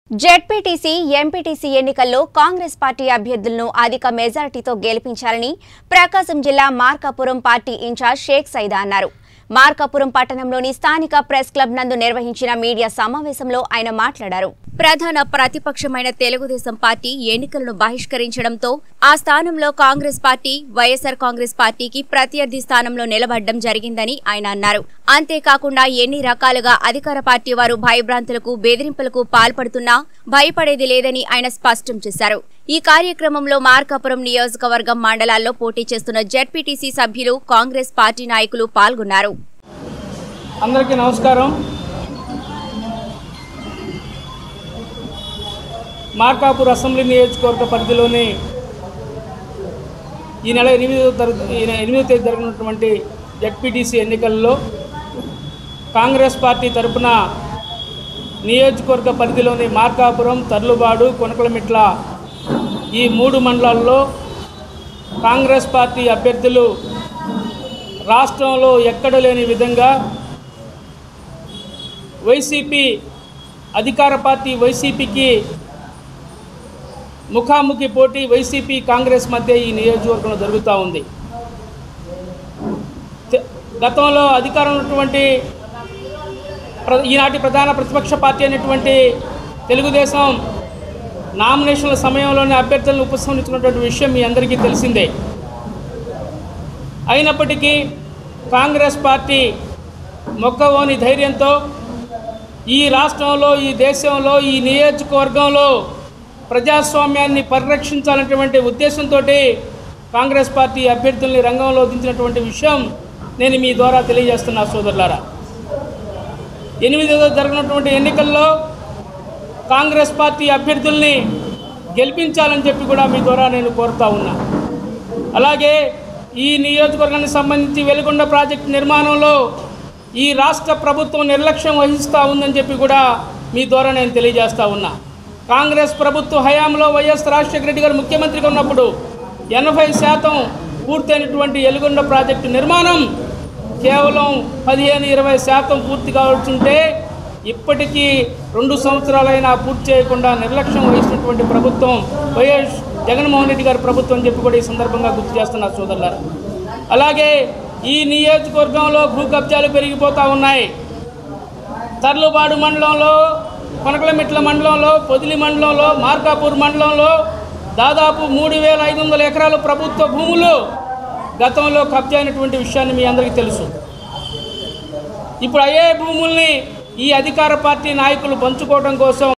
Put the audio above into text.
ZPTC MPTC ఎన్నికల్లో Congress party అభ్యర్థులను అధిక మెజారిటీతో గెలిపించాలని ప్రకాశం జిల్లా మార్కాపురం పార్టీ ఇన్ఛార్జ్ షేక్ సైదా అన్నారు మార్కాపురం పట్టణంలోని స్థానిక ప్రెస్ క్లబ్ నందు నిర్వహించిన మీడియా సమావేశంలో ఆయన మాట్లాడారు ప్రధాన ప్రతిపక్షమైన తెలుగుదేశం పార్టీ ఎన్నికలను బహిష్కరించడంతో ఆ స్థానంలో కాంగ్రెస్ పార్టీ వైఎస్సార్ కాంగ్రెస్ పార్టీకి ప్రత్యర్థి స్థానంలో నిలబడడం జరిగిందని ఆయన అన్నారు అంతేకాకుండా ఎన్ని రకాలుగా అధికార పార్టీ వారు భయభ్రాంతులకు బెదిరింపులకు పాల్పడుతున్నా భయపడేది లేదని ఆయన స్పష్టం చేశారు ఈ కార్యక్రమంలో మార్కాపురం నియోజకవర్గం మండలాల్లో పోటీ చేస్తున్న జెడ్పీటీసీ సభ్యులు కాంగ్రెస్ పార్టీ నాయకులు పాల్గొన్నారు అందరికీ నమస్కారం మార్కాపూర్ అసెంబ్లీ నియోజకవర్గ పరిధిలోని ఈ నెల ఎనిమిదో తరగతి ఈ నెల ఎనిమిదో తేదీ జరగనున్నటువంటి జడ్పీటీసీ ఎన్నికల్లో కాంగ్రెస్ పార్టీ తరపున నియోజకవర్గ పరిధిలోని మార్కాపురం తర్లుబాడు కొనకలమిట్ల ఈ మూడు మండలాల్లో కాంగ్రెస్ పార్టీ అభ్యర్థులు రాష్ట్రంలో ఎక్కడ లేని విధంగా వైసీపీ అధికార పార్టీ వైసీపీకి ముఖాముఖి పోటీ వైసీపీ కాంగ్రెస్ మధ్య ఈ నియోజకవర్గంలో జరుగుతూ ఉంది తె- గతంలో అధికారంలో ఉన్నటువంటి ప్ర- ఈనాటి ప్రధాన ప్రతిపక్ష పార్టీ అయినటువంటి తెలుగుదేశం నామినేషన్ల సమయంలోనే అభ్యర్థులను ఉపసంహరించుకున్నటువంటి విషయం మీ అందరికీ తెలిసిందే అయినప్పటికీ కాంగ్రెస్ పార్టీ మొక్కవోని ధైర్యంతో ఈ రాష్ట్రంలో ఈ దేశంలో ఈ నియోజకవర్గంలో ప్రజాస్వామ్యాన్ని పరిరక్షించాలనేటువంటి ఉద్దేశంతో కాంగ్రెస్ పార్టీ అభ్యర్థుల్ని రంగంలో దించినటువంటి విషయం నేను మీ ద్వారా తెలియజేస్తున్నా సోదరులారా ఎనిమిదో జరగనటువంటి ఎన్నికల్లో కాంగ్రెస్ పార్టీ అభ్యర్థుల్ని గెలిపించాలని చెప్పి కూడా మీ ద్వారా నేను కోరుతా ఉన్నా అలాగే ఈ నియోజకవర్గానికి సంబంధించి వెలుగొండ ప్రాజెక్టు నిర్మాణంలో ఈ రాష్ట్ర ప్రభుత్వం నిర్లక్ష్యం వహిస్తూ ఉందని చెప్పి కూడా మీ ద్వారా నేను తెలియజేస్తా ఉన్నా కాంగ్రెస్ ప్రభుత్వ హయాంలో వైఎస్ రాజశేఖర రెడ్డి గారు ముఖ్యమంత్రిగా ఉన్నప్పుడు ఎనభై శాతం పూర్తయినటువంటి ఎలుగొండ ప్రాజెక్టు నిర్మాణం కేవలం పదిహేను ఇరవై శాతం పూర్తి కావాల్సింటే ఇప్పటికీ రెండు సంవత్సరాలైనా పూర్తి చేయకుండా నిర్లక్ష్యం వహిస్తున్నటువంటి ప్రభుత్వం వైఎస్ జగన్మోహన్ రెడ్డి గారి ప్రభుత్వం అని చెప్పి కూడా ఈ సందర్భంగా గుర్తు చేస్తున్నారు సోదరులారా అలాగే ఈ నియోజకవర్గంలో భూ కబ్జాలు పెరిగిపోతూ ఉన్నాయి తర్లుబాడు మండలంలో కొనకలమిట్ల మండలంలో పొదిలి మండలంలో మార్కాపూర్ మండలంలో దాదాపు మూడు వేల ఐదు వందల ఎకరాలు ప్రభుత్వ భూములు గతంలో కబ్జా అయినటువంటి విషయాన్ని మీ అందరికీ తెలుసు ఇప్పుడు అయ్యే భూముల్ని ఈ అధికార పార్టీ నాయకులు పంచుకోవడం కోసం